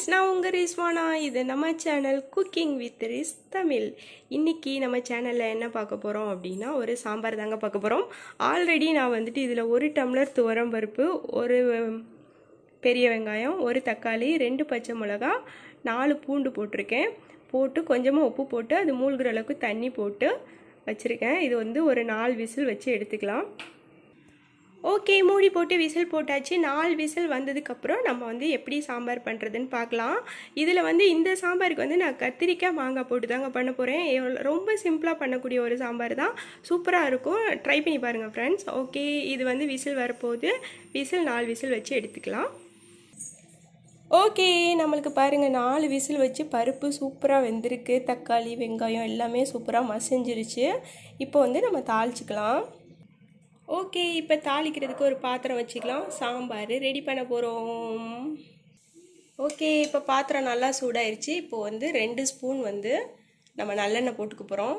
நான் உங்கள் ரிஸ்வானா இது நம்ம channel cooking with Riz Tamil இன்னைக்கு நம்ம சேனலில் என்ன பார்க்க போகிறோம் அப்படின்னா ஒரு சாம்பார் தாங்க பார்க்க போகிறோம் ஆல்ரெடி நான் வந்துட்டு இதில் ஒரு டம்ளர் துவரம் பருப்பு ஒரு பெரிய வெங்காயம் ஒரு தக்காளி ரெண்டு பச்சை மிளகா நாலு பூண்டு போட்டிருக்கேன் போட்டு கொஞ்சமாக உப்பு போட்டு அது மூழ்கிற அளவுக்கு தண்ணி போட்டு வச்சுருக்கேன் இது வந்து ஒரு நாலு விசில் வச்சு எடுத்துக்கலாம் ஓகே மூடி போட்டு விசில் போட்டாச்சு நாலு விசில் வந்ததுக்கப்புறம் நம்ம வந்து எப்படி சாம்பார் பண்ணுறதுன்னு பார்க்கலாம் இதில் வந்து இந்த சாம்பாருக்கு வந்து நான் கத்திரிக்காய் மாங்காய் போட்டு தாங்க பண்ண போகிறேன் ரொம்ப சிம்பிளாக பண்ணக்கூடிய ஒரு சாம்பார் தான் சூப்பராக இருக்கும் ட்ரை பண்ணி பாருங்கள் ஃப்ரெண்ட்ஸ் ஓகே இது வந்து விசில் வரப்போகுது விசில் நாலு விசில் வச்சு எடுத்துக்கலாம் ஓகே நம்மளுக்கு பாருங்கள் நாலு விசில் வச்சு பருப்பு சூப்பராக வெந்திருக்கு தக்காளி வெங்காயம் எல்லாமே சூப்பராக மசிஞ்சிருச்சு இப்போ வந்து நம்ம தாளிச்சிக்கலாம் ஓகே இப்போ தாளிக்கிறதுக்கு ஒரு பாத்திரம் வச்சுக்கலாம் சாம்பார் ரெடி பண்ண போகிறோம் ஓகே இப்போ பாத்திரம் நல்லா சூடாயிருச்சு இப்போ வந்து ரெண்டு ஸ்பூன் வந்து நம்ம நல்லெண்ணெய் போட்டுக்க போகிறோம்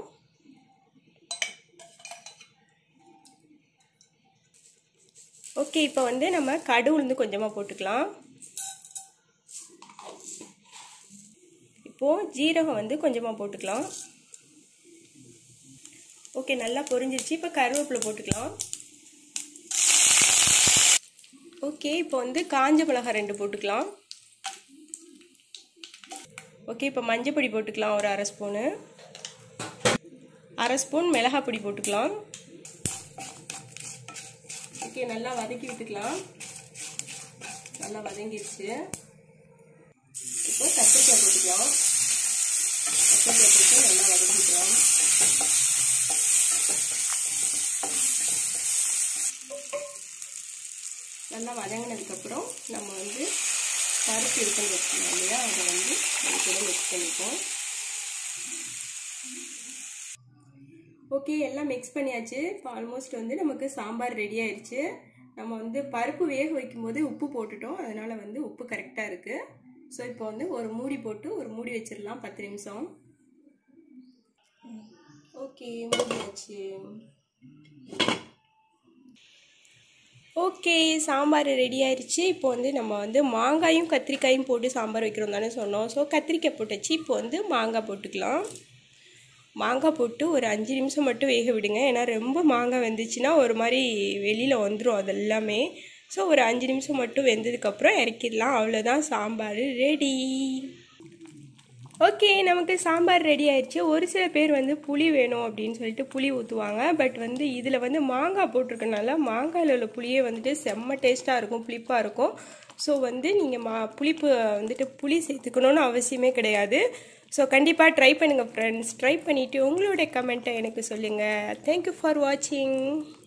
ஓகே இப்போ வந்து நம்ம கடு உளுந்து கொஞ்சமாக போட்டுக்கலாம் இப்போது ஜீரகம் வந்து கொஞ்சமாக போட்டுக்கலாம் ஓகே நல்லா பொரிஞ்சிருச்சு இப்போ கருவேப்பிலை போட்டுக்கலாம் ஓகே இப்போ வந்து காஞ்ச மிளகாய் ரெண்டு போட்டுக்கலாம் ஓகே இப்போ மஞ்சள் பொடி போட்டுக்கலாம் ஒரு அரை ஸ்பூனு அரை ஸ்பூன் மிளகாய் பொடி போட்டுக்கலாம் ஓகே நல்லா வதக்கி விட்டுக்கலாம் நல்லா வதங்கிடுச்சு இப்போ கத்திரிக்காய் போட்டுக்கலாம் கத்திரிக்காய் போட்டு நல்லா வதக்கிக்கலாம் நல்லா வதங்கினதுக்கப்புறம் நம்ம வந்து பருப்பு இருக்குன்னு வச்சுக்கணும் இல்லையா அதை வந்து அது கூட மிக்ஸ் பண்ணிப்போம் ஓகே எல்லாம் மிக்ஸ் பண்ணியாச்சு இப்போ ஆல்மோஸ்ட் வந்து நமக்கு சாம்பார் ரெடி ஆயிடுச்சு நம்ம வந்து பருப்பு வேக வைக்கும்போது உப்பு போட்டுட்டோம் அதனால் வந்து உப்பு கரெக்டாக இருக்குது ஸோ இப்போ வந்து ஒரு மூடி போட்டு ஒரு மூடி வச்சிடலாம் பத்து நிமிஷம் ஓகே மூடி வச்சு ஓகே சாம்பார் ரெடி ஆயிடுச்சு இப்போ வந்து நம்ம வந்து மாங்காயும் கத்திரிக்காயும் போட்டு சாம்பார் வைக்கிறோம் தானே சொன்னோம் ஸோ கத்திரிக்காய் போட்டுச்சு இப்போ வந்து மாங்காய் போட்டுக்கலாம் மாங்காய் போட்டு ஒரு அஞ்சு நிமிஷம் மட்டும் வேக விடுங்க ஏன்னா ரொம்ப மாங்காய் வெந்துச்சுன்னா ஒரு மாதிரி வெளியில் வந்துடும் அது எல்லாமே ஸோ ஒரு அஞ்சு நிமிஷம் மட்டும் வெந்ததுக்கப்புறம் இறக்கிடலாம் அவ்வளோதான் சாம்பார் ரெடி ஓகே நமக்கு சாம்பார் ரெடி ஆயிடுச்சு ஒரு சில பேர் வந்து புளி வேணும் அப்படின்னு சொல்லிட்டு புளி ஊற்றுவாங்க பட் வந்து இதில் வந்து மாங்காய் போட்டிருக்கனால மாங்காயில் உள்ள புளியே வந்துட்டு செம்ம டேஸ்ட்டாக இருக்கும் புளிப்பாக இருக்கும் ஸோ வந்து நீங்கள் மா புளிப்பு வந்துட்டு புளி சேர்த்துக்கணுன்னு அவசியமே கிடையாது ஸோ கண்டிப்பாக ட்ரை பண்ணுங்கள் ஃப்ரெண்ட்ஸ் ட்ரை பண்ணிவிட்டு உங்களுடைய கமெண்ட்டை எனக்கு சொல்லுங்கள் தேங்க்யூ ஃபார் வாட்சிங்